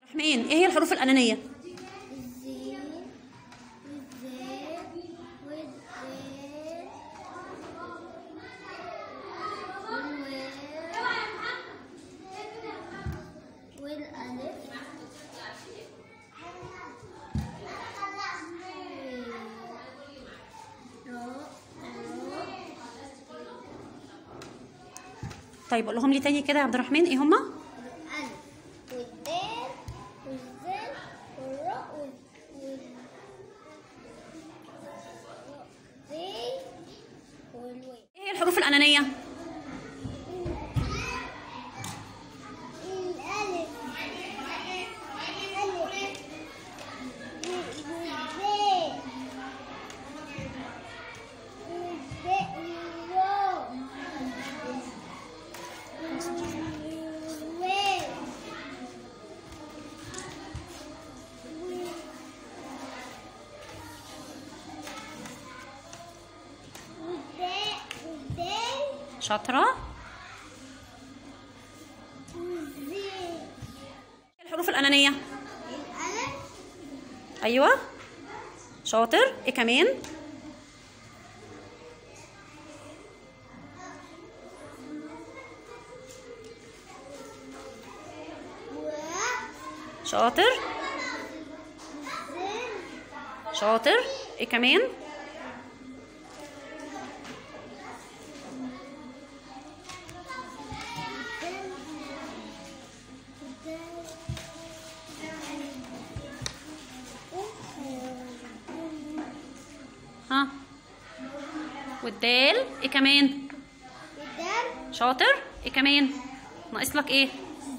رحمين ايه هي الحروف الأنانية الزين والزين والزين والواو والألف راء طيب قولهم لي تاني كده يا عبد الرحمن ايه هما الألف والدال والزين والراء وال وال- والزين والواو ايه هي الحروف الأنانية الألف ألف والزين والزين والواو والواو والدال والدال شاطرة والزين ايه الحروف الأنانية الألف أيوة شاطر ايه كمان شاطر والزين شاطر ايه كمان ها والدال ايه كمان والدال شاطر ايه كمان ناقص لك ايه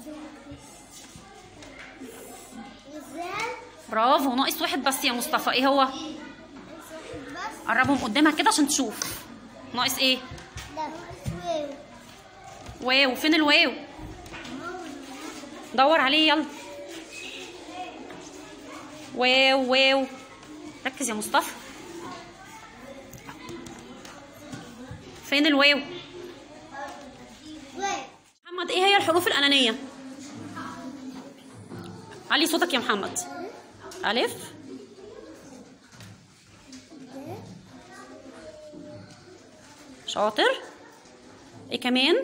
والزال برافو ناقص واحد بس يا مصطفى ايه هو بس قربهم قدامك كده عشان تشوف ناقص ايه ده واو واو فين الواو دور عليه يلا واو واو ركز يا مصطفى فين الواو واو محمد ايه هي الحروف الأنانية علي صوتك يا محمد ألف شاطر ايه كمان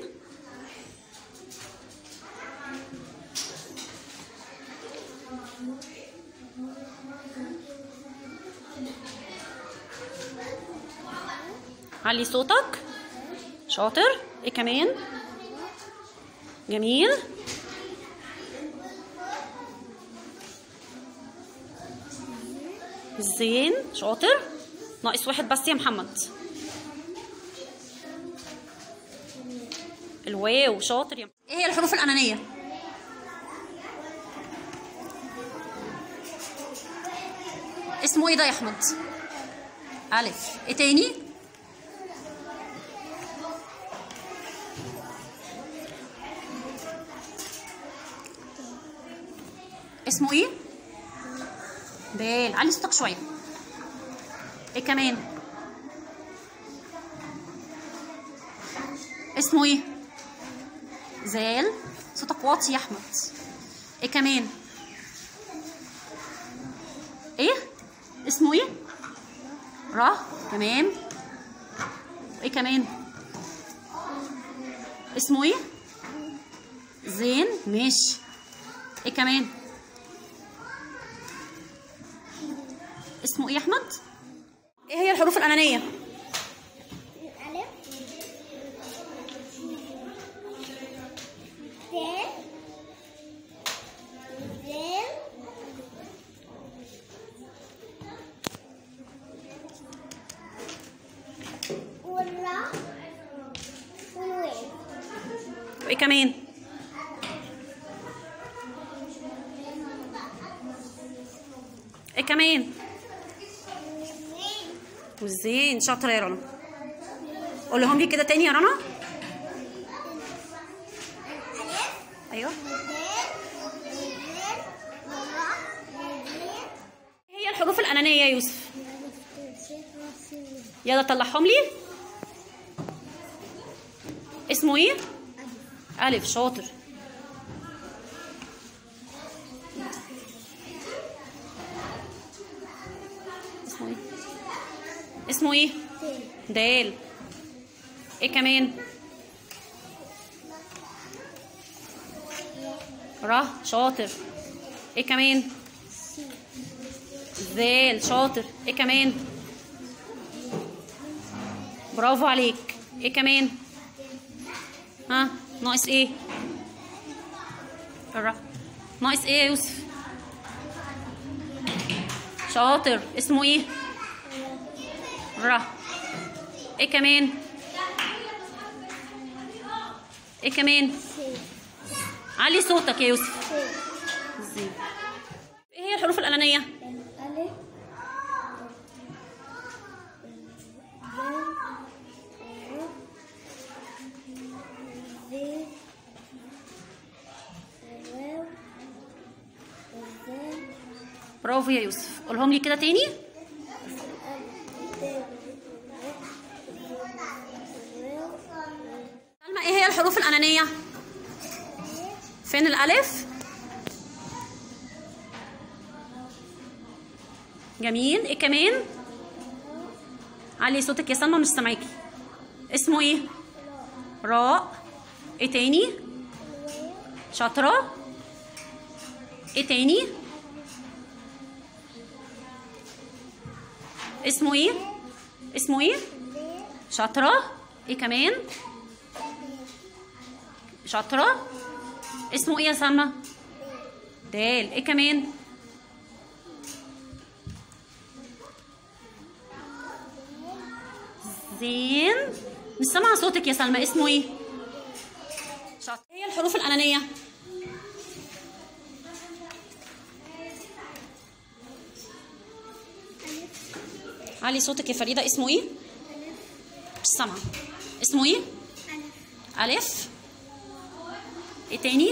علي صوتك شاطر ايه كمان جميل زين شاطر ناقص واحد بس يا محمد الواو شاطر يا ايه هي الحروف الأنانية اسمه ايه ده يا احمد ألف ايه تاني اسمه ايه دال علي صوتك شويه ايه كمان اسمه ايه زال صوتك واطي يا احمد ايه كمان ايه اسمه ايه را تمام ايه كمان اسمه ايه زين ماشي ايه كمان اسمه ايه يا احمد ايه هي الحروف الانانيه الألف دال دال والراء والواو وايه كمان ايه كمان والزين شاطره يا رنا قولهم لي كده تاني يا رنا ايوه ايه هي الحروف الانانيه يا يوسف يلا طلعهم لي اسمه ايه الف شاطر اسمه ايه سين دال ايه كمان ر شاطر ايه كمان سي ذال شاطر ايه كمان برافو عليك ايه كمان ها ناقص ايه الر ناقص ايه يا يوسف شاطر اسمه ايه ر ايه كمان ايه كمان سين علي صوتك يا يوسف سين زين ايه هي الحروف الألانية الألف الذال الواو الذال برافو يا يوسف قولهم لي كده تاني سلمى ايه هي الحروف الأنانية؟ فين الألف؟ جميل ايه كمان؟ علي صوتك يا سلمى مش سامعاكي اسمه ايه؟ راء ايه تاني؟ شاطرة ايه تاني؟ اسمه ايه؟ اسمه ايه؟ شاطرة ايه كمان؟ شاطرة اسمه ايه يا سلمى؟ دال ايه كمان؟ زين مش سامعة صوتك يا سلمى اسمه ايه؟ شاطرة هي الحروف الأنانية علي صوتك يا فريدة اسمه ايه؟ مش سامعة اسمه ايه؟ ألف ايه تاني؟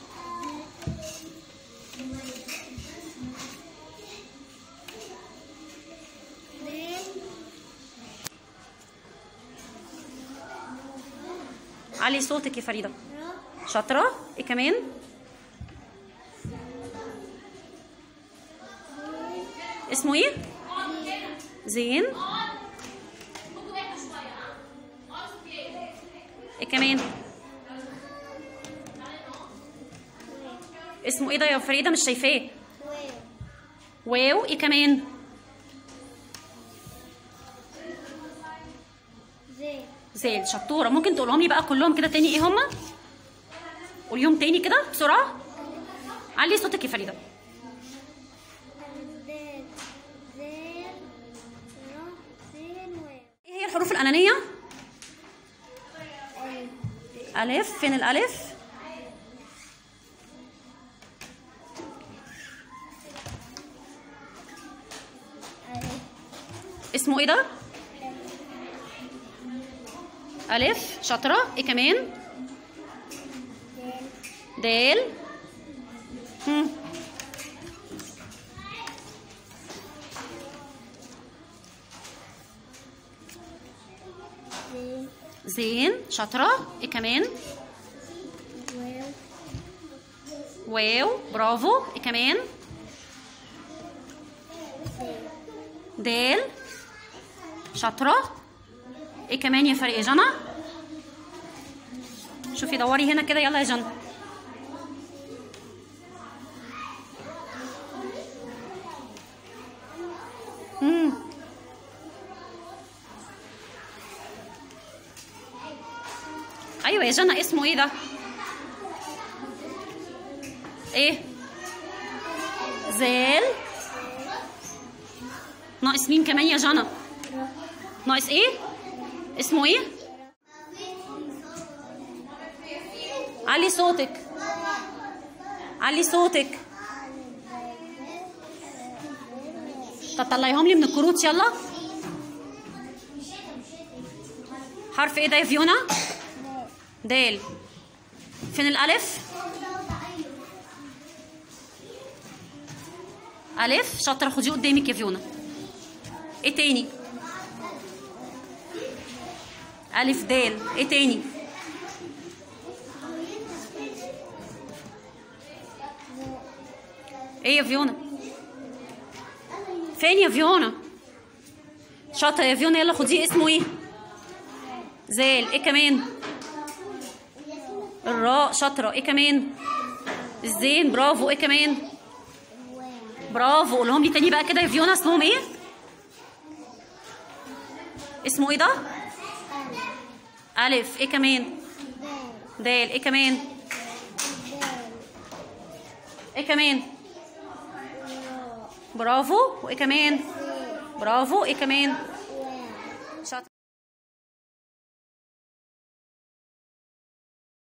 علي صوتك يا فريدة شاطرة ايه كمان؟ اسمه ايه؟ زين ايه كمان؟ اسمه ايه ده يا فريدة مش شايفاه واو ايه كمان؟ زين زين شطورة ممكن تقولهم لي بقى كلهم كده تاني ايه هما؟ قوليهم تاني كده بسرعة علي صوتك يا فريدة زين زين را زين واو ايه هي الحروف الأنانية؟ ألف ألف فين الألف؟ ألف اسمه ايه ده؟ ألف شاطرة ايه كمان؟ زين دال هم. زين زين شاطرة ايه كمان؟ واو واو برافو ايه كمان؟ زين دال شاطرة ايه كمان يا فريق جنى؟ شوفي دوري هنا كده يلا يا جنى مم. ايوه يا جنى اسمه ايه ده؟ ايه؟ زال ناقص مين كمان يا جنى؟ ناقص ايه؟ اسمه ايه؟ علي صوتك علي صوتك تطلعيهم لي من الكروت يلا حرف ايه ده يا فيونا؟ دال فين الألف؟ ألف شاطرة خديه قدامك يا فيونا ايه تاني؟ ألف دال ايه تاني؟ ايه يا فيونا؟ فين يا فيونا؟ شاطره يا فيونا يلا خديه اسمه ايه زال ايه كمان الراء شاطره ايه كمان الزين برافو ايه كمان برافو قولهم لي تاني بقى كده يا فيونا اسمهم ايه اسمه ايه ده الف ايه كمان دال ايه كمان ايه كمان برافو وايه كمان برافو ايه كمان